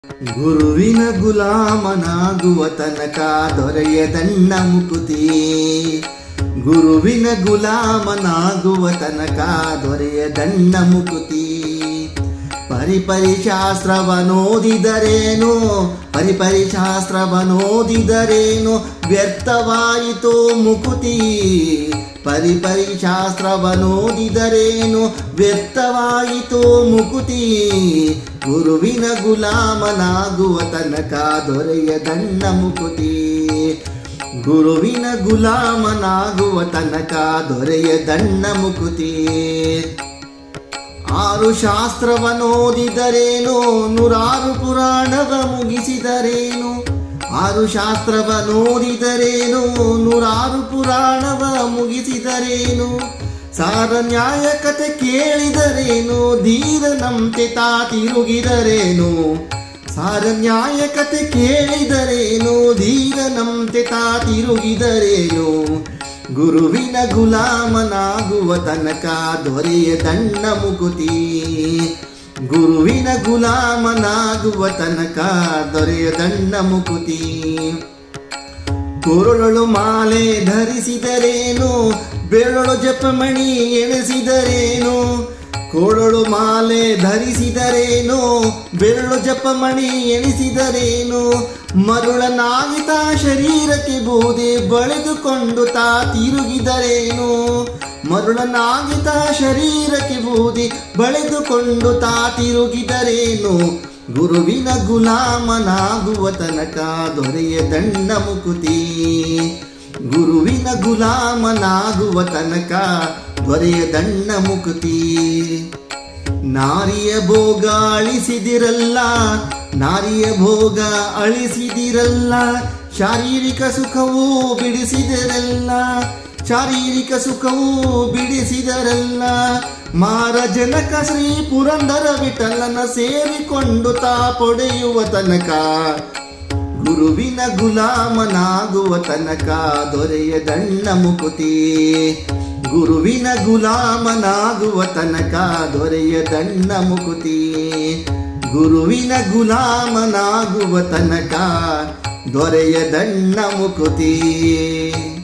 ಗುರುವಿನ ಗುಲಾಮನಾಗುವ ತನಕ ದೊರೆಯದಣ್ಣ ಮುಕುತಿ ಗುರುವಿನ ಗುಲಾಮನಾಗುವ ತನಕ ದೊರೆಯದಣ್ಣ ಮುಕುತಿ ಪರಿಪರಿ ಶಾಸ್ತ್ರವನೋದಿದರೇನು ಪರಿಪರಿ ಶಾಸ್ತ್ರವನೋದಿದರೇನು ವ್ಯರ್ಥವಾಯಿತು ಮುಕುತಿ ಪರಿಪರಿ ಶಾಸ್ತ್ರವನೋದಿದರೇನು ವ್ಯರ್ಥವಾಯಿತು ಮುಕುತಿ ಗುರುವಿನ ಗುಲಾಮನಾಗುವ ತನಕ ದೊರೆಯದಣ್ಣ ಮುಕುತಿ ಗುರುವಿನ ಗುಲಾಮನಾಗುವ ತನಕ ದೊರೆಯದಣ್ಣ ಮುಕುತಿ ಆರು ಶಾಸ್ತ್ರವನೋದಿದರೇನು ನೂರಾರು ಪುರಾಣವ ಮುಗಿಸಿದರೇನು ಆರು ಶಾಸ್ತ್ರವನೋದಿದರೇನು ನೂರಾರು ಪುರಾಣವ ಮುಗಿಸಿದರೇನು ಸಾರ ನ್ಯಾಯ ಕತೆ ಕೇಳಿದರೇನು ಧೀರನಂತೆ ತಾ ತಿರುಗಿದರೇನು ಸಾರ ನ್ಯಾಯ ಕತೆ ಕೇಳಿದರೇನು ಧೀರನಂತೆ ತಾ ತಿರುಗಿದರೇನು ಗುರುವಿನ ಗುಲಾಮನಾಗುವ ತನಕ ದೊರೆಯದಣ್ಣ ಮುಕುತಿ ಗುರುವಿನ ಗುಲಾಮನಾಗುವ ತನಕ ದೊರೆಯದಣ್ಣ ಮುಕುತಿ ಕೊರಳಳು ಮಾಲೆ ಧರಿಸಿದರೇನು ಬೆರಳು ಜಪಮಣಿ ಎಣಿಸಿದರೇನು ಕೊರಳು ಮಾಲೆ ಧರಿಸಿದರೇನು ಬೆರಳು ಜಪಮಣಿ ಎಣಿಸಿದರೇನು ಮರುಳನಾಗಿತ ಶರೀರಕ್ಕೆ ಬೂದೆ ಬಳೆದುಕೊಂಡು ತಾ ತಿರುಗಿದರೇನು ಮರುಳನಾಗಿತ ಶರೀರಕ್ಕೆ ಬೂದಿ ಬಳೆದುಕೊಂಡು ತಾ ತಿರುಗಿದರೇನು ಗುರುವಿನ ಗುಲಾಮನಾಗುವ ತನಕ ದೊರೆಯದಣ್ಣ ಮುಕುತಿ ಗುರುವಿನ ಗುಲಾಮನಾಗುವ ತನಕ ದೊರೆಯದಣ್ಣ ಮುಕುತಿ ನಾರಿಯ ಭೋಗ ಅಳಿಸಿದಿರಲ್ಲ ನಾರಿಯ ಭೋಗ ಅಳಿಸಿದಿರಲ್ಲ ಶಾರೀರಿಕ ಸುಖವೂ ಬಿಡಿಸಿದಿರಲ್ಲ ಶಾರೀರಿಕ ಸುಖವೂ ಬಿಡಿಸಿದರಲ್ಲ ಮಾರ ಜನಕ ಶ್ರೀ ಪುರಂದರ ವಿಠಲನ ಸೇರಿಕೊಂಡು ತಾ ಪೊಡೆಯುವ ತನಕ ಗುರುವಿನ ಗುಲಾಮನಾಗುವ ತನಕ ದೊರೆಯದಣ್ಣ ಮುಕುತಿ ಗುರುವಿನ ಗುಲಾಮನಾಗುವ ತನಕ ದೊರೆಯದಣ್ಣ ಮುಕುತಿ ಗುರುವಿನ ಗುಲಾಮನಾಗುವ ತನಕ ದೊರೆಯದಣ್ಣ ಮುಕುತಿ